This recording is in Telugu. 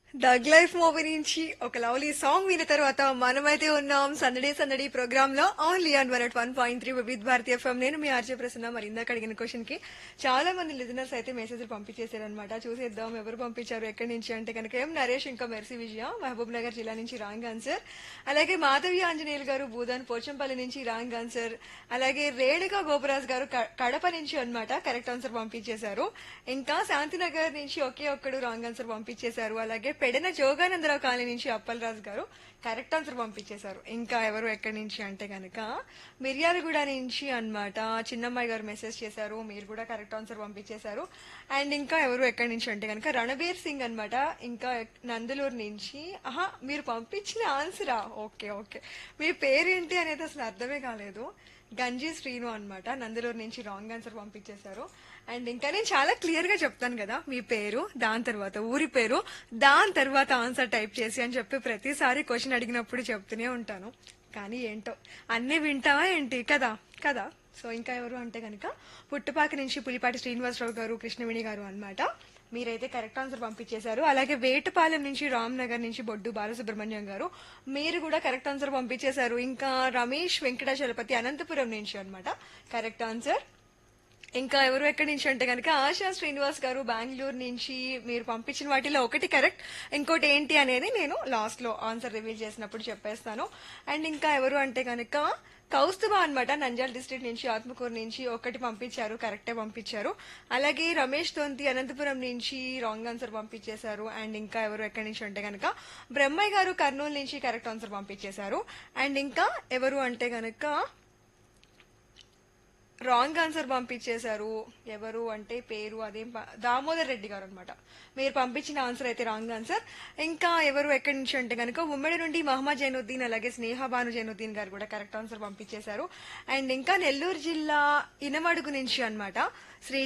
డగ్ లైఫ్ మూవీ నుంచి ఒక లవ్లీ సాంగ్ విన్న తర్వాత మనమైతే ఉన్నాం సందడి సందడి ప్రోగ్రామ్ లో only on one one point three వివిధ భారతీయ ఎఫ్ఎం నేను మీ ఆర్జే ప్రసన్న మరి ఇందాక అడిగిన క్వశ్చన్ కి చాలా మంది లిజనర్స్ అయితే మెసేజ్లు పంపించేశారనమాట చూసేద్దాం ఎవరు పంపించారు ఎక్కడి నుంచి అంటే కనుక ఎం నరేష్ ఇంకా మెర్సీ విజయ మహబూబ్ నగర్ జిల్లా నుంచి రాంగ్ ఆన్సర్ అలాగే మాధవి ఆంజనేయులు గారు భూదాన్ పోచంపల్లి నుంచి రాంగ్ ఆన్సర్ అలాగే రేణుకా గోపరాజ్ గారు క- కడప నుంచి అన్నమాట కరెక్ట్ ఆన్సర్ పంపించేశారు ఇంకా శాంతినగర్ నుంచి ఒకే ఒక్కడు రాంగ్ ఆన్సర్ పంపించేశారు అలాగే పెడన జోగానందరావు కాలనీ నుంచి అప్పలరాజు గారు కరెక్ట్ ఆన్సర్ పంపించేశారు ఇంకా ఎవరు ఎక్కడి నుంచి అంటే కనుక మిర్యాలగూడ నుంచి అన్నమాట చిన్నమ్మాయి గారు మెసేజ్ చేశారు మీరు కూడా కరెక్ట్ ఆన్సర్ పంపించేశారు అండ్ ఇంకా ఎవరు ఎక్కడి నుంచి అంటే కనుక రణబీర్ సింగ్ అన్నమాట ఇంకా ఎక్- నందలూరు నుంచి ఆహా మీరు పంపించిన ఆన్సరా ఓకే ఓకే మీ పేరేంటి అనేది అసలు అర్థమే కాలేదు గంజీ శ్రీను అన్నమాట నందలూరు నుంచి రాంగ్ ఆన్సర్ పంపించేశారు అండ్ ఇంకా నేను చాలా క్లియర్ గా చెప్తాను కదా మీ పేరు దాని తర్వాత ఊరి పేరు దాని తర్వాత ఆన్సర్ టైప్ చేసి అని చెప్పి ప్రతిసారి క్వశ్చన్ అడిగినప్పుడు చెప్తూనే ఉంటాను కానీ ఏంటో అన్ని వింటావా ఏంటి కదా కదా సో ఇంకా ఎవరు అంటే కనుక పుట్టుపాక నుంచి పులిపాటి శ్రీనివాసరావు గారు కృష్ణవేణి గారు అన్నమాట మీరైతే కరెక్ట్ ఆన్సర్ పంపించేశారు అలాగే వేటపాలెం నుంచి రామ్ నగర్ నుంచి బొడ్డు బాలసుబ్రహ్మణ్యం గారు మీరు కూడా కరెక్ట్ ఆన్సర్ పంపించేశారు ఇంకా రమేష్ వెంకటాచలపతి అనంతపురం నుంచి అన్నమాట కరెక్ట్ ఆన్సర్ ఇంకా ఎవరు ఎక్కడి నుంచి అంటే కనుక ఆశా శ్రీనివాస్ గారు బెంగళూరు నుంచి మీరు పంపించిన వాటిలో ఒకటి కరెక్ట్ ఇంకోటి ఏంటి అనేది నేను లాస్ట్ లో ఆన్సర్ రివీల్ చేసినప్పుడు చెప్పేస్తాను అండ్ ఇంకా ఎవరు అంటే కనుక కౌస్తుభ అన్నమాట నంద్యాల డిస్ట్రిక్ట్ నుంచి ఆత్మకూరు నుంచి ఒకటి పంపించారు కరెక్టే పంపించారు అలాగే రమేష్ తొంతి అనంతపురం నుంచి రాంగ్ ఆన్సర్ పంపించేశారు అండ్ ఇంకా ఎవరు ఎక్కడి నుంచి అంటే కనుక బ్రహ్మయ్య గారు కర్నూలు నుంచి కరెక్ట్ ఆన్సర్ పంపించేశారు అండ్ ఇంకా ఎవరు అంటే కనుక రాంగ్ ఆన్సర్ పంపించేశారు ఎవరు అంటే పేరు అదేం ప- దామోదర్ రెడ్డి గారు అనమాట మీరు పంపించిన ఆన్సర్ అయితే రాంగ్ ఆన్సర్ ఇంకా ఎవరు ఎక్కడి నుంచి అంటే కనుక ఉమ్మడి నుండి మహమ్మద్ జైనుద్దీన్ అలాగే స్నేహబాను జైనుద్దీన్ గారు కూడా కరెక్ట్ ఆన్సర్ పంపించేశారు అండ్ ఇంకా నెల్లూరు జిల్లా ఇనమడుగు నుంచి అన్నమాట శ్రీ